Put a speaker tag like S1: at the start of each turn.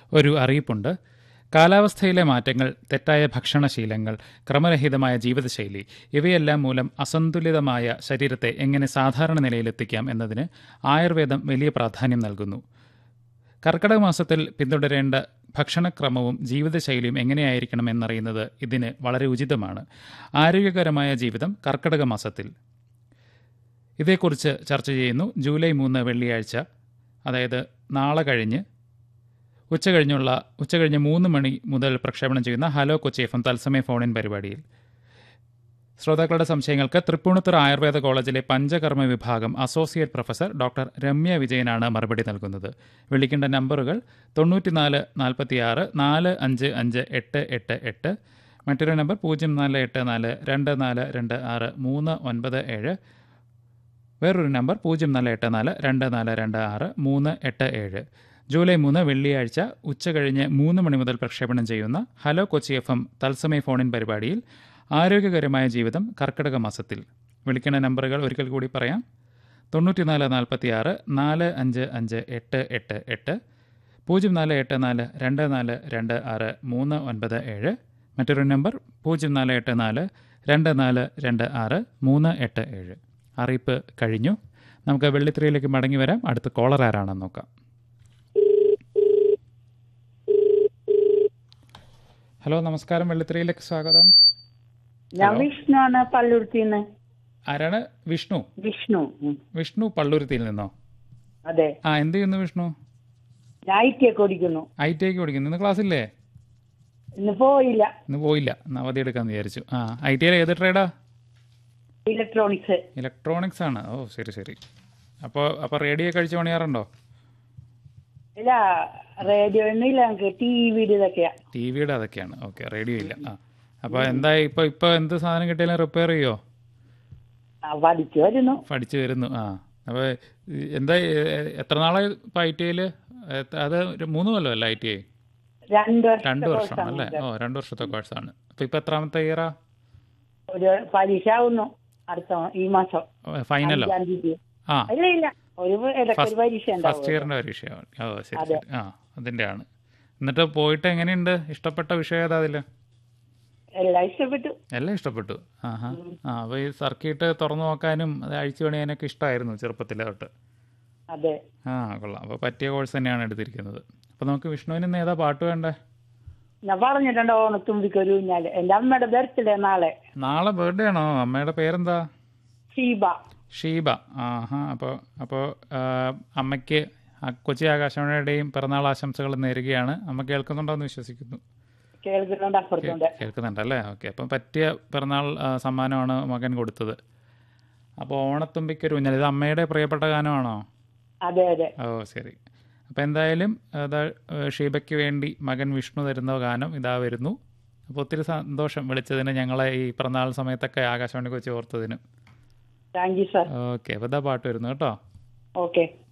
S1: ഒരു അറിയിപ്പുണ്ട് കാലാവസ്ഥയിലെ മാറ്റങ്ങൾ തെറ്റായ ഭക്ഷണശീലങ്ങൾ ക്രമരഹിതമായ ജീവിതശൈലി ഇവയെല്ലാം മൂലം അസന്തുലിതമായ ശരീരത്തെ എങ്ങനെ സാധാരണ നിലയിലെത്തിക്കാം എന്നതിന് ആയുർവേദം വലിയ പ്രാധാന്യം നൽകുന്നു കർക്കിടക മാസത്തിൽ പിന്തുടരേണ്ട ഭക്ഷണക്രമവും ജീവിതശൈലിയും എങ്ങനെയായിരിക്കണം എന്നറിയുന്നത് ഇതിന് വളരെ ഉചിതമാണ് ആരോഗ്യകരമായ ജീവിതം കർക്കിടക മാസത്തിൽ ഇതേക്കുറിച്ച് ചർച്ച ചെയ്യുന്നു ജൂലൈ മൂന്ന് വെള്ളിയാഴ്ച അതായത് നാളെ കഴിഞ്ഞ് ഉച്ച കഴിഞ്ഞുള്ള ഉച്ച കഴിഞ്ഞ് മൂന്ന് മണി മുതൽ പ്രക്ഷേപണം ചെയ്യുന്ന ഹലോ കൊച്ചി എഫ് എം തത്സമയ ഫോണിൻ പരിപാടിയിൽ ശ്രോതാക്കളുടെ സംശയങ്ങൾക്ക് തൃപ്പൂണിത്തുറ ആയുർവേദ കോളേജിലെ പഞ്ചകർമ്മ വിഭാഗം അസോസിയേറ്റ് പ്രൊഫസർ ഡോക്ടർ രമ്യ വിജയനാണ് മറുപടി നൽകുന്നത് വിളിക്കേണ്ട നമ്പറുകൾ തൊണ്ണൂറ്റിനാല് നാൽപ്പത്തിയാറ് നാല് അഞ്ച് അഞ്ച് എട്ട് എട്ട് എട്ട് മറ്റൊരു നമ്പർ പൂജ്യം നാല് എട്ട് നാല് രണ്ട് നാല് രണ്ട് ആറ് മൂന്ന് ഒൻപത് ഏഴ് വേറൊരു നമ്പർ പൂജ്യം നാല് എട്ട് നാല് രണ്ട് നാല് രണ്ട് ആറ് മൂന്ന് എട്ട് ഏഴ് ജൂലൈ മൂന്ന് വെള്ളിയാഴ്ച ഉച്ച കഴിഞ്ഞ് മൂന്ന് മണി മുതൽ പ്രക്ഷേപണം ചെയ്യുന്ന ഹലോ കൊച്ചി എഫ് എം തത്സമയ ഫോണിൻ പരിപാടിയിൽ ആരോഗ്യകരമായ ജീവിതം കർക്കിടക മാസത്തിൽ വിളിക്കേണ്ട നമ്പറുകൾ ഒരിക്കൽ കൂടി പറയാം തൊണ്ണൂറ്റിനാല് നാൽപ്പത്തി ആറ് നാല് അഞ്ച് അഞ്ച് എട്ട് എട്ട് എട്ട് പൂജ്യം നാല് എട്ട് നാല് രണ്ട് നാല് രണ്ട് ആറ് മൂന്ന് ഒൻപത് ഏഴ് മറ്റൊരു നമ്പർ പൂജ്യം നാല് എട്ട് നാല് രണ്ട് നാല് രണ്ട് ആറ് മൂന്ന് എട്ട് ഏഴ് അറിയിപ്പ് കഴിഞ്ഞു നമുക്ക് വെള്ളിത്തിരയിലേക്ക് മടങ്ങി വരാം അടുത്ത കോളർ ആരാണെന്ന് നോക്കാം ഹലോ നമസ്കാരം വെള്ളിത്തിരയിലേക്ക് സ്വാഗതം
S2: ഞാൻ വിഷ്ണു ആണ് പള്ളുരുത്തിന്ന്
S1: ആരാണ് വിഷ്ണു
S2: വിഷ്ണു ഉം.
S1: വിഷ്ണു പള്ളുരുത്തിയിൽ നിന്നോ
S2: അതെ
S1: ആ എന്ത് ചെയ്യുന്നു വിഷ്ണു
S2: ഞാൻ ഐ ടി ഒക്കെ ഓടിക്കുന്നു
S1: ഐ ടി ഐക്ക് പഠിക്കുന്നു ഇന്ന് ക്ലാസ് ഇല്ലേ
S2: ഇന്ന് പോയില്ല
S1: ഇന്ന് പോയില്ല ഇന്ന് അവധി എടുക്കാമെന്ന് വിചാരിച്ചു ആ ഐ ടി ഐയിൽ ഏത് ട്രേഡാ
S2: ഇലക്ട്രോണിക്സ്
S1: ഇലക്ട്രോണിക്സ് ആണ് ഓ ശരി ശരി അപ്പോൾ അപ്പോൾ റേഡിയോ കഴിച്ച് പണിയാറുണ്ടോ
S2: ഇല്ല റേഡിയോ ഒന്നും ഇല്ല ഞങ്ങൾക്ക് ടി വിയുടെ ഇതൊക്കെയാ
S1: ടി വിയുടെ അതൊക്കെയാണ് ഓക്കെ റേഡിയോ ഇല്ല ആ അപ്പോൾ എന്തായി ഇപ്പോൾ ഇപ്പോൾ എന്ത് സാധനം കിട്ടിയാലും റിപ്പയർ ചെയ്യോ
S2: ആ, പഠിച്ചു വരുന്നു
S1: പഠിച്ചു വരുന്നു ആ അപ്പോൾ എന്താ എ- എത്ര നാളായി ഇപ്പോൾ ഐ ടി ഐയിൽ അത് ഒരു മൂന്ന് കൊല്ലമല്ല ഐ ടി ഐ
S2: രണ്ട്
S1: രണ്ട്
S2: വർഷത്തെ
S1: വർഷം അല്ലേ ഓ രണ്ട് വർഷത്തെ കോഴ്സാണ് അപ്പോൾ ഇപ്പോൾ എത്രാമത്തെ ഇയറാ
S2: ഒരു പരീക്ഷ ആവുന്നു അടുത്ത ഈ മാസം
S1: ഫൈനലോ
S2: അഞ്ചാം തീയതി
S1: ആ
S2: ഇല്ല ഇല്ല ഒരു ഇടയ്ക്ക് ഒരു പരീക്ഷ
S1: ഫസ്റ്റ്
S2: ഉണ്ടാവും
S1: ഇയറിൻ്റെ പരീക്ഷയാണ് ഓ ശരി ശരി ആ അതിൻ്റെ ആണ് എന്നിട്ട് പോയിട്ട് എങ്ങനെയുണ്ട് ഇഷ്ടപ്പെട്ട വിഷയം ഏതാ അതിൽ
S2: എല്ലാം ഇഷ്ടപ്പെട്ടു
S1: എല്ലാം ഇഷ്ടപ്പെട്ടു ആഹാ ആ അപ്പോൾ ഈ സർക്കിട്ട് തുറന്നു നോക്കാനും അത് അഴിച്ചു പണിയാനൊക്കെ ഇഷ്ടമായിരുന്നു ചെറുപ്പത്തിലെ തൊട്ട്
S2: അതെ
S1: ആ കൊള്ളാം അപ്പോൾ പറ്റിയ കോഴ്സ് തന്നെയാണ് എടുത്തിരിക്കുന്നത് അപ്പോൾ നമുക്ക് വിഷ്ണുവിന് ഇന്ന് ഏതാ പാട്ട് വേണ്ടേ
S2: ഞാൻ പറഞ്ഞിട്ടുണ്ട് ഓണത്തുമ്പിക്ക് ഒരു ഊഞ്ഞാല് എന്റെ അമ്മയുടെ ബർത്ത്ഡേ നാളെ
S1: നാളെ ബർത്ത്ഡേ ആണോ അമ്മയുടെ പേരെന്താ
S2: ഷീബ
S1: ഷീബ ആഹാ അപ്പോൾ അപ്പോൾ അമ്മയ്ക്ക് ആ കൊച്ചി ആകാശവാണിയുടെയും പിറന്നാൾ ആശംസകൾ നേരുകയാണ് അമ്മ കേൾക്കുന്നുണ്ടോ എന്ന് വിശ്വസിക്കുന്നു
S2: കേൾക്കുന്നുണ്ട് അപ്പുറത്തുണ്ട്
S1: കേൾക്കുന്നുണ്ടല്ലേ ഓക്കെ അപ്പം പറ്റിയ പിറന്നാൾ ആ, സമ്മാനമാണ് മകൻ കൊടുത്തത് അപ്പോൾ ഓണത്തുമ്പിക്കൊരു ഊഞ്ഞാൽ ഇത് അമ്മയുടെ പ്രിയപ്പെട്ട ഗാനമാണോ
S2: അതെ അതെ
S1: ഓ ശരി അപ്പോൾ എന്തായാലും അതാ ഷീബയ്ക്ക് വേണ്ടി മകൻ വിഷ്ണു തരുന്ന ഗാനം ഇതാ വരുന്നു അപ്പോൾ ഒത്തിരി സന്തോഷം വിളിച്ചതിന് ഞങ്ങളെ ഈ പിറന്നാൾ സമയത്തൊക്കെ ആകാശവാണി കൊച്ചി ഓർത്തതിന്
S2: താങ്ക് യു സാർ
S1: ഓക്കെ അപ്പോൾ ഇതാ പാട്ട് വരുന്നു കേട്ടോ
S2: ഓക്കെ